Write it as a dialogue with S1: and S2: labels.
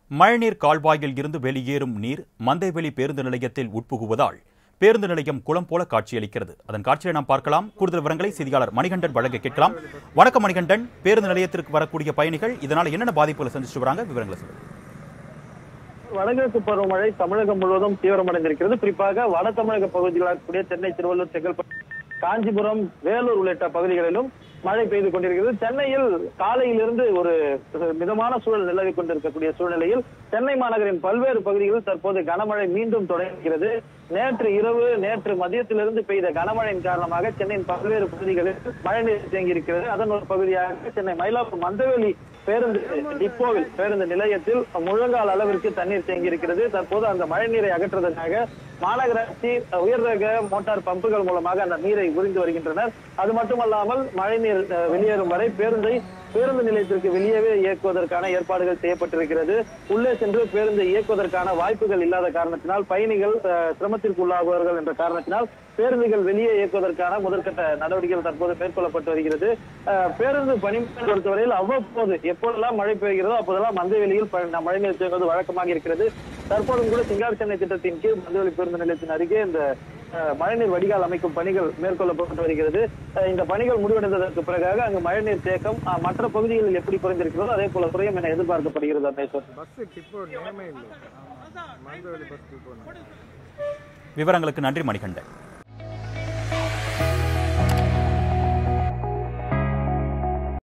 S1: மழைநீர் கால்வாயில் இருந்து வெளியேறும் நீர் மந்தைவெளி பேருந்து நிலையத்தில் உட்புகுவதால் பேருந்து நிலையம் குளம் போல காட்சியளிக்கிறது அதன் காட்சியை நாம் பார்க்கலாம் கூடுதல் விவரங்களை செய்தியாளர் மணிகண்டன் வழங்க கேட்கலாம் வணக்கம் மணிகண்டன் பேருந்து நிலையத்திற்கு வரக்கூடிய பயணிகள் இதனால் என்னென்ன பாதிப்புகளை சந்திச்சுட்டு வராங்க விவரங்களை சொல்லுங்க
S2: வடகிழக்கு பருவமழை தமிழகம் முழுவதும் தீவிரமடைந்திருக்கிறது குறிப்பாக வட தமிழக பகுதிகளாக இருக்கக்கூடிய சென்னை திருவள்ளூர் செங்கல்பட்டு காஞ்சிபுரம் வேலூர் உள்ளிட்ட பகுதிகளிலும் மழை பெய்து கொண்டிருக்கிறது சென்னையில் காலையிலிருந்து ஒரு மிதமான சூழல் நிலவி கொண்டிருக்கக்கூடிய சூழ்நிலையில் சென்னை மாநகரின் பல்வேறு பகுதிகளில் தற்போது கனமழை மீண்டும் தொடங்குகிறது நேற்று இரவு நேற்று மதியத்திலிருந்து பெய்த கனமழையின் காரணமாக சென்னையின் பல்வேறு பகுதிகளில் மழைநீர் தேங்கியிருக்கிறது அதன் ஒரு பகுதியாக சென்னை மயிலாப்பூர் மந்தவெளி பேருந்து டிப்போவில் பேருந்து நிலையத்தில் முழங்கால் அளவிற்கு தண்ணீர் தேங்கியிருக்கிறது தற்போது அந்த மழைநீரை அகற்றுவதற்காக மாநகராட்சி உயர் ரக மோட்டார் பம்புகள் மூலமாக அந்த நீரை உறிந்து வருகின்றனர் அது மட்டுமல்லாமல் மழைநீர் அஹ், வெளியேறும் வரை பேருந்தை பேருந்து நிலையத்திற்கு வெளியவே இயக்குவதற்கான ஏற்பாடுகள் செய்யப்பட்டிருக்கிறது உள்ளே சென்று பேருந்தை இயக்குவதற்கான வாய்ப்புகள் இல்லாத காரணத்தினால் பயணிகள் அஹ், சிரமத்திற்கு உள்ளாகுவார்கள் என்ற காரணத்தினால் பேருந்துகள் வெளியே இயக்குவதற்கான முதற்கட்ட நடவடிக்கைகள் தற்போது மேற்கொள்ளப்பட்டு வருகிறது அஹ், பேருந்து பணிமனை பொறுத்தவரையில் அவ்வப்போது எப்போதெல்லாம் மழை பெய்கிறதோ அப்போதெல்லாம் மந்தவெளியில் ப- மழைநீர் தேங்குவது வழக்கமாக இருக்கிறது தற்போதும் கூட சிங்கார் சென்னை திட்டத்தின் கீழ் மந்தவெளி பேருந்து நிலையத்தின் அருகே இந்த அஹ், மழைநீர் வடிகால் அமைக்கும் பணிகள் மேற்கொள்ளப்பட்டு வருகிறது அஹ், இந்த பணிகள் முடிவடைந்ததற்கு பிறகாக அங்கு மழைநீர் தேக்கம் அஹ், மற்ற பகுதிகளில் எப்படி குறைந்திருக்கிறதோ அதே போல குறையும் என எதிர்பார்க்கப்படுகிறது அமேஸ்வர்
S3: బస్సు టిప్పో నేమే ఇల్లు మందవల్లి బస్ టిప్పో
S1: விவரங்களுக்கு நன்றி மணிகண்டன்